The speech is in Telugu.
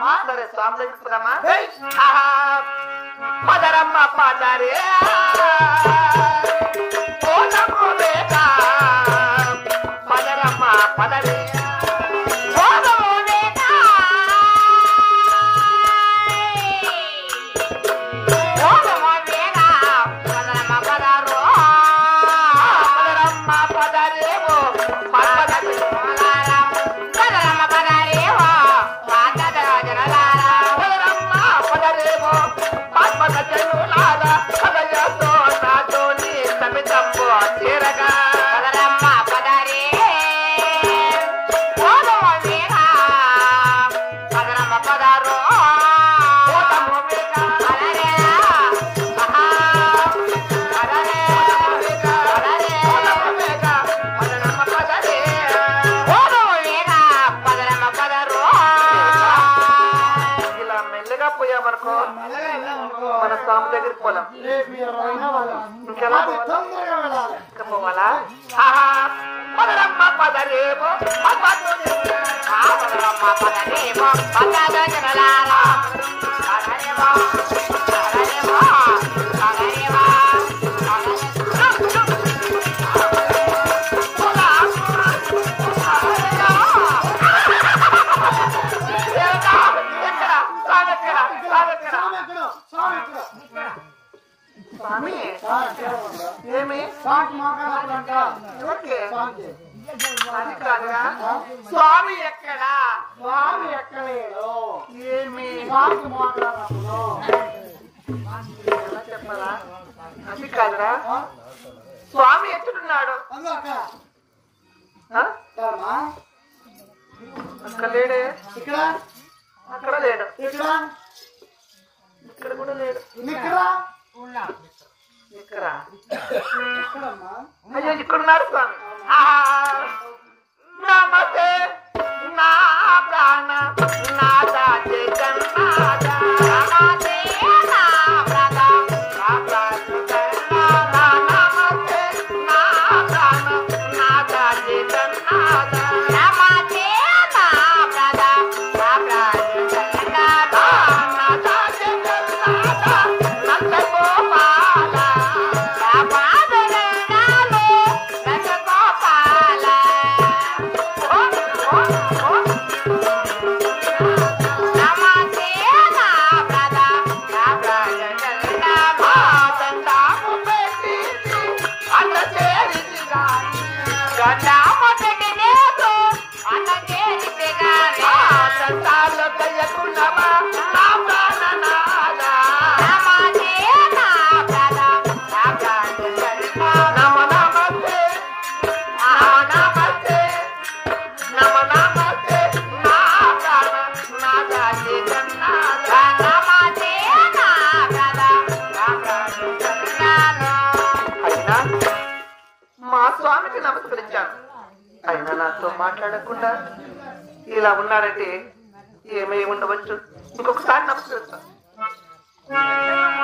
సరే స్వామి దగ్గరికి పోదామా ఆహా. పదరమ్మ పదరే పోదమ్మ వేగ. పదరమ్మ పదరే పోదమ్మ వేగ. పోదమ్మ వేగ. పదరమ్మ పదరో. పదరమ్మ పదరేవో. పదరమ్మ పదరమ్మ పదరేవో. పదరమ్మ పదరేవో. పద్మక జనులాల కదయతో నాతోని సమితమ్ము చేరగా. పదరమ్మ పదరే. పోదమ్మ వేగ. పదరమ్మ పదరో. పోదమ్మ వేగ. పదరేలా. ఆహా. పదరే. పదరే. పోదమ్మ వేగ. పదరమ్మ పదరే. పోదమ్మ వేగ. పదరమ్మ పదరో. ఇలా మెల్లగా పోయామనుకో మెల్లగా వెళ్ళామనుకో. మన స్వామి దగ్గరికి పోదాం రేపు ఇరవైన వాళ్ళం. ఇంకెలా అది పోవాలి? తొందరగా వెళ్ళాలి. ఇంకా పోవాలా ఆహా. పదరమ్మ పదరేమో పదమూడు. ఆ పదరమ్మ పదరేమో పదహారు జనలారా. పదరేమో, పదరేమో, పదరేమో, దేవతా, ఎక్కడ? స్వామి ఎక్కడ? స్వామి ఎక్కడ? స్వామి ఎక్కడో? స్వామి ఎక్కడో? స్వామి ఆ, ఎక్కడ ఉందో? ఏమి స్వామికి మోకాళ్ళంట. ఎవరికి స్వామికి. అది కాదుగా స్వామి ఎక్కడా స్వామి ఎక్కలేడు. ఏమి స్వామికి మోకాళ్ళప్పుడు. ఎలా చెప్పాలా అది కాదురా ఆ? స్వామి ఎక్కడున్నాడు అదో అక్క. ఆ? ఎక్కడమ్మా? అక్కడ లేడే ఇక్కడ అక్కడ లేడు ఇక్కడ ఇక్కడ కూడా లేడు ఇక్కడ ఇక్కడ ఎక్కడమ్మా అయ్యో ఇక్కడున్నాడు స్వామి ఆహా. నమస్తే నా ప్రాణ నాద జగన్నాథ నమస్తే నా ప్రాణ నా ప్రాణ జగన్నాథ. నమస్తే నా ప్రాణ నాద జగన్నాథ. నమస్తే నా ప్రాణ నా ప్రాణ జగన్నాథ. నాద జగన్నాథ. నందగోపాల. నా పాదగణాలు నందగోపాల. ఓ, ఓ, ఓ. నమస్తే నా ప్రాణ నా ప్రాణ జగన్నాథ. దండాము పెట్టి అన్న చేరితి గాని. దండాము పెట్టి లేదు అన్న చేరితి గాని. దండాలు దయకున్నమా నా ప్రాణనాథ. నమస్తే నా ప్రాణ నా ప్రాణ జగన్నాథ. నమ నమస్తే ఆ నమస్తే నమ నమస్తే నా ప్రాణ నాథ జగన్నాథ. నమస్తే నా ప్రాణ నా ప్రాణ జగన్నాథ. అయినా మా స్వామికి నమస్కరించాను అయినా నాతో మాట్లాడకుండా ఇలా ఉన్నారంటే ఏమై ఉండవచ్చు ఇంకొకసారి నమస్కరిస్తాను